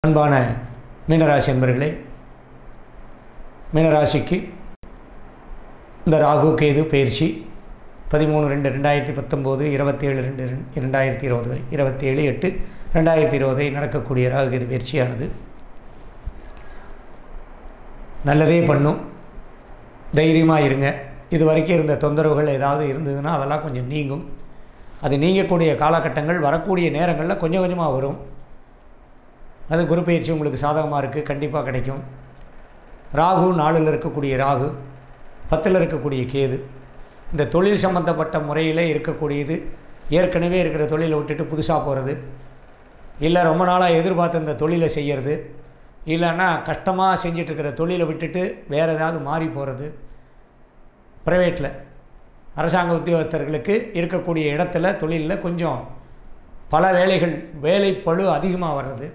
அன்பான மீனராசி என்பர்களே மீனராசிக்கு இந்த ராகு கேது பயிற்சி பதிமூணு ரெண்டு ரெண்டாயிரத்தி பத்தொம்போது இருபத்தேழு ரெண்டு ரெண்டாயிரத்தி இருபது வரை இருபத்தேழு எட்டு ரெண்டாயிரத்தி இருபதை நடக்கக்கூடிய ராகு கேது பயிற்சியானது நல்லதே பண்ணும் தைரியமாக இருங்க இது வரைக்கும் இருந்த தொந்தரவுகள் ஏதாவது இருந்ததுன்னா அதெல்லாம் கொஞ்சம் நீங்கும் அது நீங்கக்கூடிய காலகட்டங்கள் வரக்கூடிய நேரங்களில் கொஞ்சம் கொஞ்சமாக வரும் அது குரு பயிற்சி உங்களுக்கு சாதகமாக இருக்குது கண்டிப்பாக கிடைக்கும் ராகு நாளில் இருக்கக்கூடிய ராகு பத்தில் இருக்கக்கூடிய கேது இந்த தொழில் சம்மந்தப்பட்ட முறையில் இருக்கக்கூடியது ஏற்கனவே இருக்கிற தொழிலை விட்டுட்டு புதுசாக போகிறது இல்லை ரொம்ப நாளாக எதிர்பார்த்த இந்த தொழிலை செய்கிறது இல்லைன்னா கஷ்டமாக செஞ்சிட்ருக்கிற தொழிலை விட்டுட்டு வேறு ஏதாவது மாறி போகிறது ப்ரைவேட்டில் அரசாங்க உத்தியோகத்தர்களுக்கு இருக்கக்கூடிய இடத்துல தொழிலில் கொஞ்சம் பல வேலைகள் வேலை பழு அதிகமாக வர்றது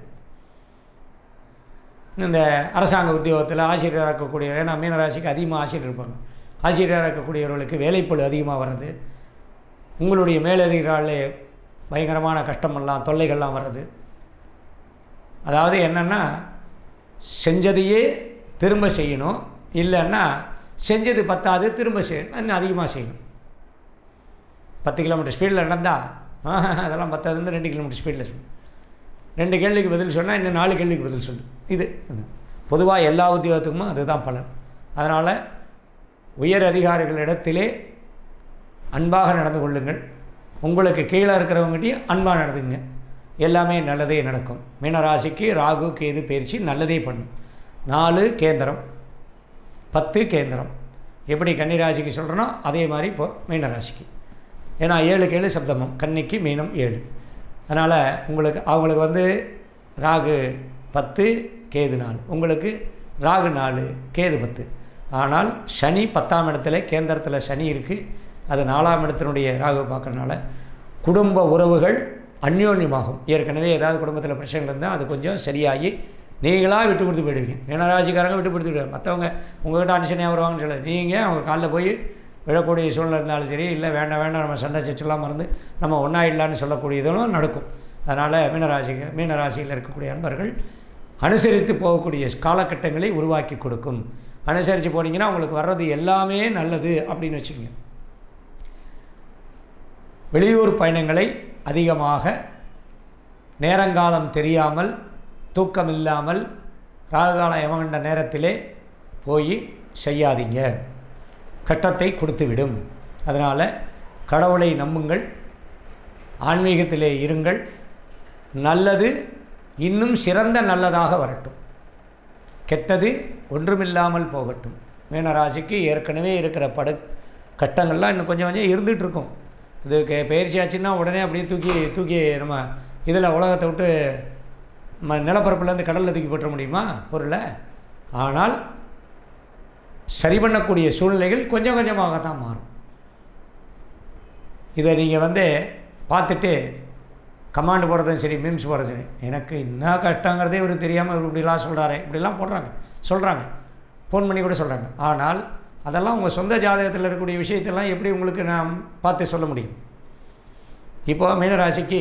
இந்த அரசாங்க உத்தியோகத்தில் ஆசிரியராக இருக்கக்கூடிய ஏன்னா மீனராசிக்கு அதிகமாக ஆசிரியர் இருப்பாங்க ஆசிரியராக இருக்கக்கூடியவர்களுக்கு வேலைப்பழு அதிகமாக வர்றது உங்களுடைய மேலதிகாலே பயங்கரமான கஷ்டமெல்லாம் தொல்லைகள்லாம் வர்றது அதாவது என்னென்னா செஞ்சதையே திரும்ப செய்யணும் இல்லைன்னா செஞ்சது பத்தாது திரும்ப செய்யணும் இன்னும் அதிகமாக செய்யணும் பத்து கிலோமீட்டர் ஸ்பீடில் நடந்தால் அதெல்லாம் பத்தாதுன்னு ரெண்டு கிலோமீட்டர் ஸ்பீடில் சொல்லணும் ரெண்டு கேள்விக்கு பதில் சொன்னால் இன்னும் நாலு கேள்விக்கு பதில் சொல்லு இது பொதுவாக எல்லா உத்தியோகத்துக்குமே அதுதான் பலன் அதனால் உயர் அதிகாரிகளிடத்திலே அன்பாக நடந்து கொள்ளுங்கள் உங்களுக்கு கீழே இருக்கிறவங்ககிட்டையும் அன்பாக நடந்துங்க எல்லாமே நல்லதே நடக்கும் மீனராசிக்கு ராகு கேது பயிற்சி நல்லதே பண்ணும் நாலு கேந்திரம் பத்து கேந்திரம் எப்படி கன்னிராசிக்கு சொல்கிறனோ அதே மாதிரி இப்போ மீனராசிக்கு ஏன்னா ஏழுக்கு ஏழு சப்தமம் கன்னிக்கு மீனம் ஏழு அதனால் உங்களுக்கு அவங்களுக்கு வந்து ராகு பத்து கேது நாலு உங்களுக்கு ராகு நாலு கேது பத்து ஆனால் சனி பத்தாம் இடத்துல கேந்திரத்தில் சனி இருக்குது அது நாலாம் இடத்தினுடைய ராகு பார்க்குறனால குடும்ப உறவுகள் அந்யோன்யமாகும் ஏற்கனவே ஏதாவது குடும்பத்தில் பிரச்சனைகள் இருந்தால் அது கொஞ்சம் சரியாகி நீங்களாக விட்டு கொடுத்து போயிடுவீங்க மீனராசிக்காரங்க விட்டு கொடுத்து போயிடுவாங்க மற்றவங்க உங்கள்கிட்ட அனுசனையாக வருவாங்கன்னு சொல்ல நீங்கள் அவங்க காலில் போய் விழக்கூடிய சூழ்நிலை இருந்தாலும் சரி இல்லை வேண்டாம் வேண்டாம் நம்ம சண்டை சச்செல்லாம் மறந்து நம்ம ஒன்றாயிடலான்னு சொல்லக்கூடியதும் நடக்கும் அதனால் மீனராசிக்கு மீனராசியில் இருக்கக்கூடிய அன்பர்கள் அனுசரித்து போகக்கூடிய காலகட்டங்களை உருவாக்கி கொடுக்கும் அனுசரித்து போனீங்கன்னா உங்களுக்கு வர்றது எல்லாமே நல்லது அப்படின்னு வச்சுக்கோங்க வெளியூர் பயணங்களை அதிகமாக நேரங்காலம் தெரியாமல் தூக்கம் இல்லாமல் ராகுகாலம் எமகண்ட நேரத்திலே போய் செய்யாதீங்க கட்டத்தை கொடுத்துவிடும் அதனால் கடவுளை நம்புங்கள் ஆன்மீகத்திலே இருங்கள் நல்லது இன்னும் சிறந்த நல்லதாக வரட்டும் கெட்டது ஒன்றுமில்லாமல் போகட்டும் மீனராசிக்கு ஏற்கனவே இருக்கிற படு கட்டங்கள்லாம் இன்னும் கொஞ்சம் கொஞ்சம் இருந்துகிட்டு இருக்கும் இது கே பயிற்சி ஆச்சுன்னா உடனே அப்படியே தூக்கி தூக்கி நம்ம இதில் உலகத்தை விட்டு ம நிலப்பரப்புலேருந்து கடலில் தூக்கி போட்டுற முடியுமா பொருளை ஆனால் சரி பண்ணக்கூடிய சூழ்நிலைகள் கொஞ்சம் கொஞ்சமாக தான் மாறும் இதை நீங்கள் வந்து பார்த்துட்டு கமாண்டு போடுறதும் சரி மீம்ஸ் போடுறதும் சரி எனக்கு என்ன கஷ்டங்கிறதே இவர் தெரியாமல் இவர் இப்படிலாம் சொல்கிறாரு இப்படிலாம் போடுறாங்க சொல்கிறாங்க ஃபோன் பண்ணி கூட சொல்கிறாங்க ஆனால் அதெல்லாம் உங்கள் சொந்த ஜாதகத்தில் இருக்கக்கூடிய விஷயத்தெல்லாம் எப்படி உங்களுக்கு நான் பார்த்து சொல்ல முடியும் இப்போ மீனராசிக்கு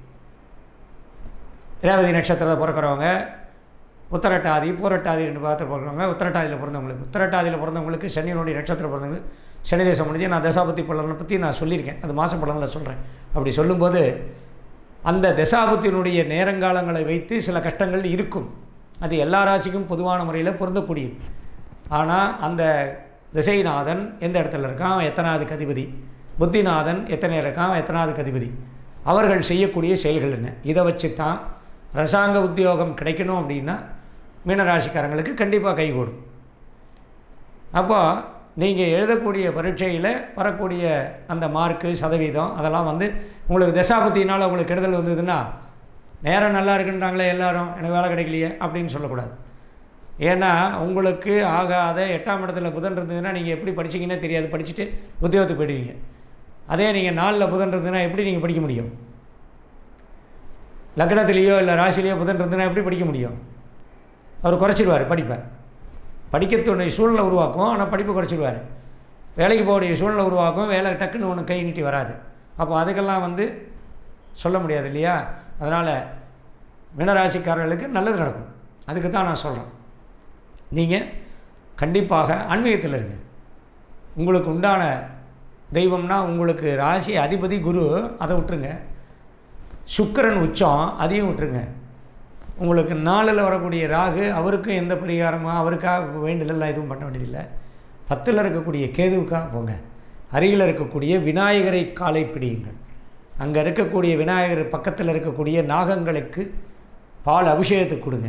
ரேவதி நட்சத்திரத்தில் பிறக்கிறவங்க உத்தரட்டாதி பூரட்டாதி ரெண்டு பாதத்தில் பிறக்கிறவங்க உத்தரட்டாதியில் பிறந்தவங்களுக்கு உத்தரட்டாதியில் பிறந்தவங்களுக்கு சனியினுடைய நட்சத்திரம் பிறந்தவங்களுக்கு சனி தேசம் முடிஞ்சு நான் தசாபதி பலனை பற்றி நான் சொல்லியிருக்கேன் அது மாத பலனில் சொல்கிறேன் அப்படி சொல்லும்போது அந்த தசாபத்தினுடைய நேரங்காலங்களை வைத்து சில கஷ்டங்கள் இருக்கும் அது எல்லா ராசிக்கும் பொதுவான முறையில் பொருந்தக்கூடியது ஆனால் அந்த திசைநாதன் எந்த இடத்துல இருக்கான் எத்தனாவது கதிபதி புத்திநாதன் எத்தனை இருக்கான் எத்தனாவது கதிபதி அவர்கள் செய்யக்கூடிய செயல்கள் என்ன இதை வச்சு தான் அரசாங்க உத்தியோகம் கிடைக்கணும் அப்படின்னா மீனராசிக்காரங்களுக்கு கண்டிப்பாக கைகூடும் அப்போ நீங்கள் எழுதக்கூடிய பரீட்சையில் வரக்கூடிய அந்த மார்க்கு சதவீதம் அதெல்லாம் வந்து உங்களுக்கு தசாபத்தினால் உங்களுக்கு கெடுதல் வந்ததுன்னா நேரம் நல்லா இருக்குன்றாங்களே எல்லாரும் எனக்கு வேலை கிடைக்கலையே அப்படின்னு சொல்லக்கூடாது ஏன்னா உங்களுக்கு ஆகாத எட்டாம் இடத்துல புதன் இருந்ததுன்னா நீங்கள் எப்படி படிச்சிங்கன்னே தெரியாது படிச்சுட்டு உத்தியோகத்துக்கு போயிடுவீங்க அதே நீங்கள் நாலில் புதன் இருந்ததுன்னா எப்படி நீங்கள் படிக்க முடியும் லக்னத்திலேயோ இல்லை ராசிலேயோ புதன் இருந்ததுன்னா எப்படி படிக்க முடியும் அவர் குறைச்சிடுவார் படிப்பை படிக்கத்துடைய சூழ்நிலை உருவாக்கும் ஆனால் படிப்பை குறைச்சிடுவார் வேலைக்கு போகக்கூடிய சூழ்நிலை உருவாக்கும் வேலை டக்குன்னு ஒன்று கை நீட்டி வராது அப்போ அதுக்கெல்லாம் வந்து சொல்ல முடியாது இல்லையா அதனால் மீனராசிக்காரர்களுக்கு நல்லது நடக்கும் அதுக்கு தான் நான் சொல்கிறேன் நீங்கள் கண்டிப்பாக ஆன்மீகத்தில் இருங்க உங்களுக்கு உண்டான தெய்வம்னா உங்களுக்கு ராசி அதிபதி குரு அதை விட்டுருங்க சுக்கிரன் உச்சம் அதையும் விட்டுருங்க உங்களுக்கு நாளில் வரக்கூடிய ராகு அவருக்கும் எந்த பரிகாரமும் அவருக்காக வேண்டுதல்லாம் எதுவும் பண்ண வேண்டியதில்லை பத்தில் இருக்கக்கூடிய கேதுவுக்காக போங்க அருகில் இருக்கக்கூடிய விநாயகரை காலை பிடியுங்கள் அங்கே இருக்கக்கூடிய விநாயகர் பக்கத்தில் இருக்கக்கூடிய நாகங்களுக்கு பால் அபிஷேகத்துக்கு கொடுங்க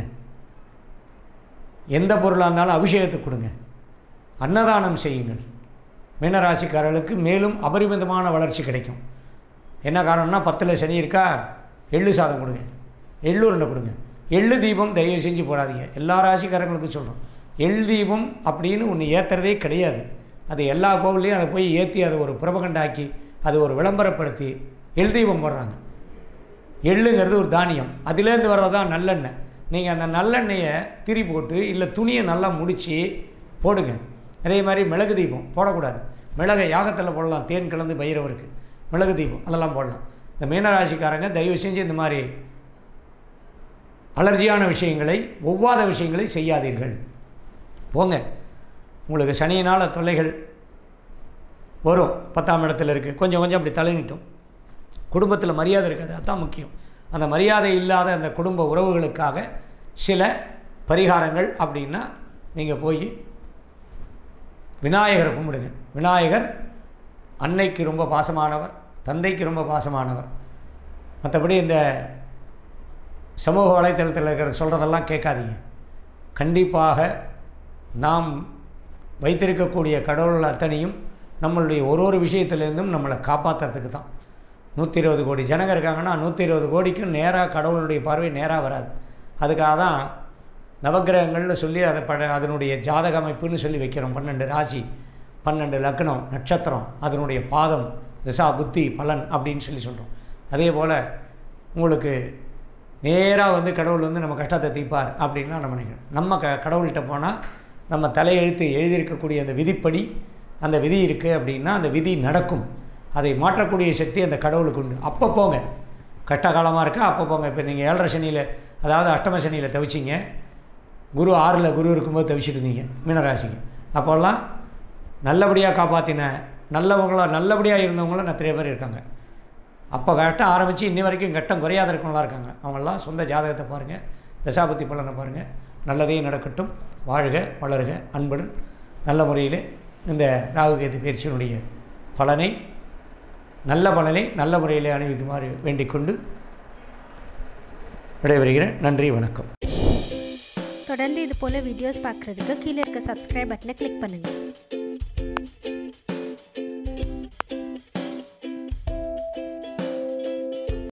எந்த பொருளாக இருந்தாலும் அபிஷேகத்துக்கு கொடுங்க அன்னதானம் செய்யுங்கள் மீனராசிக்காரர்களுக்கு மேலும் அபரிமிதமான வளர்ச்சி கிடைக்கும் என்ன காரணம்னா பத்தில் சனி இருக்கா எள்ளு சாதம் கொடுங்க எள்ளு உருண்டை கொடுங்க எள்ளு தீபம் தயவு செஞ்சு போடாதீங்க எல்லா ராசிக்காரங்களுக்கும் சொல்கிறோம் எள் தீபம் அப்படின்னு ஒன்று ஏற்றுறதே கிடையாது அது எல்லா கோவில்லையும் அதை போய் ஏற்றி அதை ஒரு பிரபகண்டாக்கி அதை ஒரு விளம்பரப்படுத்தி எள் தீபம் போடுறாங்க எள்ளுங்கிறது ஒரு தானியம் அதுலேருந்து வர்றது தான் நல்லெண்ணெய் நீங்கள் அந்த நல்லெண்ணெயை திரி போட்டு இல்லை துணியை நல்லா முடித்து போடுங்க அதே மாதிரி மிளகு தீபம் போடக்கூடாது மிளகை யாகத்தில் போடலாம் தேன் கலந்து பைரவருக்கு மிளகு தீபம் அதெல்லாம் போடலாம் இந்த மீனராசிக்காரங்க தயவு செஞ்சு இந்த மாதிரி அலர்ஜியான விஷயங்களை ஒவ்வாத விஷயங்களை செய்யாதீர்கள் போங்க உங்களுக்கு சனியினால் தொல்லைகள் வரும் பத்தாம் இடத்துல இருக்குது கொஞ்சம் கொஞ்சம் அப்படி தலைநிட்டும் குடும்பத்தில் மரியாதை இருக்காது அதுதான் முக்கியம் அந்த மரியாதை இல்லாத அந்த குடும்ப உறவுகளுக்காக சில பரிகாரங்கள் அப்படின்னா நீங்கள் போய் விநாயகரை கும்பிடுங்க விநாயகர் அன்னைக்கு ரொம்ப பாசமானவர் தந்தைக்கு ரொம்ப பாசமானவர் மற்றபடி இந்த சமூக வலைத்தளத்தில் இருக்கிற சொல்கிறதெல்லாம் கேட்காதீங்க கண்டிப்பாக நாம் வைத்திருக்கக்கூடிய கடவுள் அத்தனையும் நம்மளுடைய ஒரு ஒரு விஷயத்துலேருந்தும் நம்மளை காப்பாற்றுறதுக்கு தான் நூற்றி இருபது கோடி ஜனங்க இருக்காங்கன்னா நூற்றி இருபது கோடிக்கும் நேராக கடவுளுடைய பார்வை நேராக வராது அதுக்காக தான் நவக்கிரகங்கள்னு சொல்லி அதை பட அதனுடைய ஜாதக அமைப்புன்னு சொல்லி வைக்கிறோம் பன்னெண்டு ராசி பன்னெண்டு லக்னம் நட்சத்திரம் அதனுடைய பாதம் திசா புத்தி பலன் அப்படின்னு சொல்லி சொல்கிறோம் அதே போல் உங்களுக்கு நேராக வந்து கடவுள் வந்து நம்ம கஷ்டத்தை தீர்ப்பார் அப்படின்லாம் நம்ம நினைக்கிறோம் நம்ம க கடவுள்கிட்ட போனால் நம்ம தலையெழுத்து எழுதியிருக்கக்கூடிய அந்த விதிப்படி அந்த விதி இருக்குது அப்படின்னா அந்த விதி நடக்கும் அதை மாற்றக்கூடிய சக்தி அந்த கடவுளுக்கு உண்டு அப்போ போங்க கஷ்ட காலமாக இருக்கா அப்போ போங்க இப்போ நீங்கள் ஏழரை சனியில் அதாவது அஷ்டம சனியில் தவிச்சிங்க குரு ஆறில் குரு இருக்கும்போது தவிச்சிட்டு இருந்தீங்க மீனராசிக்கு அப்போல்லாம் நல்லபடியாக காப்பாற்றின நல்லவங்கள நல்லபடியாக இருந்தவங்களும் நிறைய பேர் இருக்காங்க அப்போ கட்டம் ஆரம்பித்து இன்னி வரைக்கும் கட்டம் குறையாத இருக்கவங்களாம் இருக்காங்க அவங்கெல்லாம் சொந்த ஜாதகத்தை பாருங்கள் தசாபதி பலனை பாருங்கள் நல்லதே நடக்கட்டும் வாழ்க வளருக அன்புடன் நல்ல முறையில் இந்த ராகுகேது பயிற்சியினுடைய பலனை நல்ல பலனை நல்ல முறையில் அணிவிக்குமாறு வேண்டிக் கொண்டு விடைபெறுகிறேன் நன்றி வணக்கம் தொடர்ந்து இது போல் வீடியோஸ் பார்க்குறதுக்கு கீழே இருக்க சப்ஸ்கிரைப் பட்டனை கிளிக் பண்ணுங்கள்